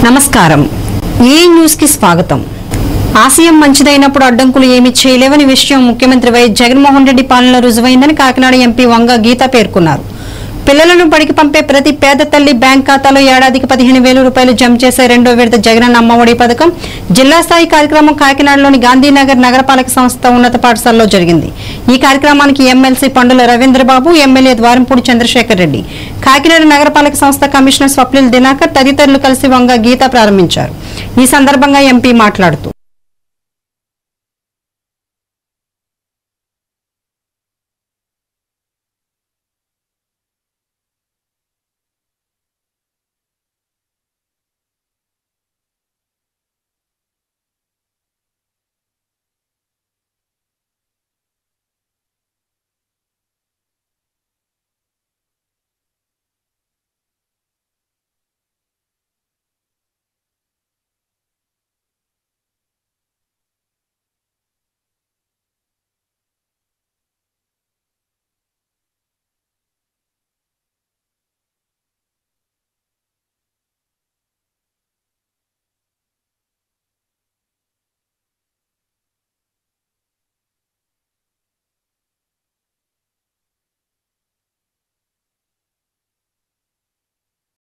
నమస్కారం ఈ న్యూస్ కి స్వాగతం ఆశయం మంచిదైనప్పుడు అడ్డంకులు ఏమీ చేయలేవని విషయం ముఖ్యమంత్రి వైఎస్ జగన్మోహన్ రెడ్డి పాలనలో రుజువైందని కాకినాడ ఎంపీ వంగ గీత పేర్కొన్నారు పిల్లలను బడికి పంపే ప్రతి పేద తల్లి బ్యాంక్ ఖాతాలో ఏడాదికి పదిహేను వేల రూపాయలు జమ చేసే రెండో విడత జగనన్న అమ్మఒడి పథకం జిల్లా స్థాయి కార్యక్రమం కాకినాడలోని గాంధీనగర్ నగరపాలక సంస్థ ఉన్నత పాఠశాలలో జరిగింది ఈ కార్యక్రమానికి ఎమ్మెల్సీ పండుల రవీంద్రబాబు ఎమ్మెల్యే ద్వారంపూడి చంద్రశేఖర్ రెడ్డి కాకినాడ నగరపాలక సంస్థ కమిషనర్ స్వప్నిల్ దినాకర్ తదితరులు కలిసి వంగ గీత ప్రారంభించారు ఈ సందర్భంగా ఎంపీ మాట్లాడుతూ